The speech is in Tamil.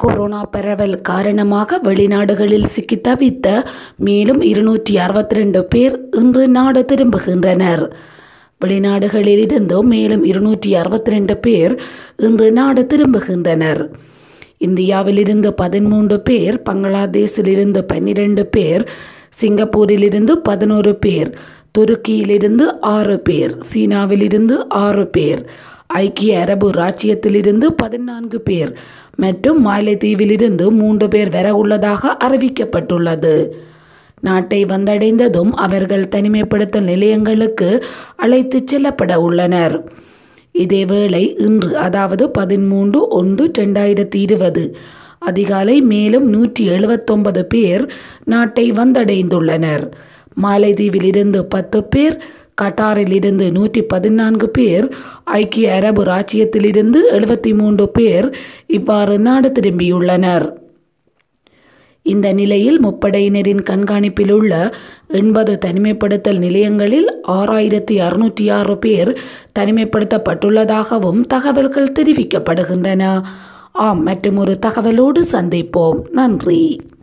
கொரோனா பரவல் காரணமாக வெளிநாடுகளில் சிக்கி தவித்த மேலும் இருநூற்றி அறுபத்தி ரெண்டு பேர் இன்று நாடு திரும்புகின்றனர் வெளிநாடுகளிலிருந்து மேலும் இருநூற்றி அறுபத்தி ரெண்டு பேர் இன்று நாடு திரும்புகின்றனர் இந்தியாவிலிருந்து பதிமூன்று பேர் பங்களாதேஷிலிருந்து பன்னிரண்டு பேர் சிங்கப்பூரிலிருந்து பதினோரு பேர் துருக்கியிலிருந்து ஆறு பேர் சீனாவிலிருந்து ஆறு பேர் ஐக்கிய அரபு ராச்சியத்திலிருந்து பதினான்கு பேர் மற்றும் மாலைத்தீவிலிருந்து மூன்று பேர் வர உள்ளதாக அறிவிக்கப்பட்டுள்ளது நாட்டை வந்தடைந்ததும் அவர்கள் தனிமைப்படுத்தல் நிலையங்களுக்கு அழைத்துச் செல்லப்பட உள்ளனர் இதேவேளை இன்று அதாவது பதிமூன்று ஒன்று ரெண்டாயிரத்தி இருபது அதிகாலை மேலும் நூற்றி எழுபத்தொன்பது பேர் நாட்டை வந்தடைந்துள்ளனர் மாலைதீவிலிருந்து பத்து பேர் கட்டாரிலிருந்து நூற்றி பதினான்கு பேர் ஐக்கிய அரபு ராச்சியத்திலிருந்து எழுபத்தி மூன்று பேர் இவ்வாறு நாடு திரும்பியுள்ளனர் இந்த நிலையில் முப்படையினரின் கண்காணிப்பில் உள்ள எண்பது தனிமைப்படுத்தல் நிலையங்களில் ஆறாயிரத்தி அறுநூற்றி ஆறு பேர் தனிமைப்படுத்தப்பட்டுள்ளதாகவும் தகவல்கள் தெரிவிக்கப்படுகின்றன ஆம் மற்றும் ஒரு தகவலோடு சந்திப்போம் நன்றி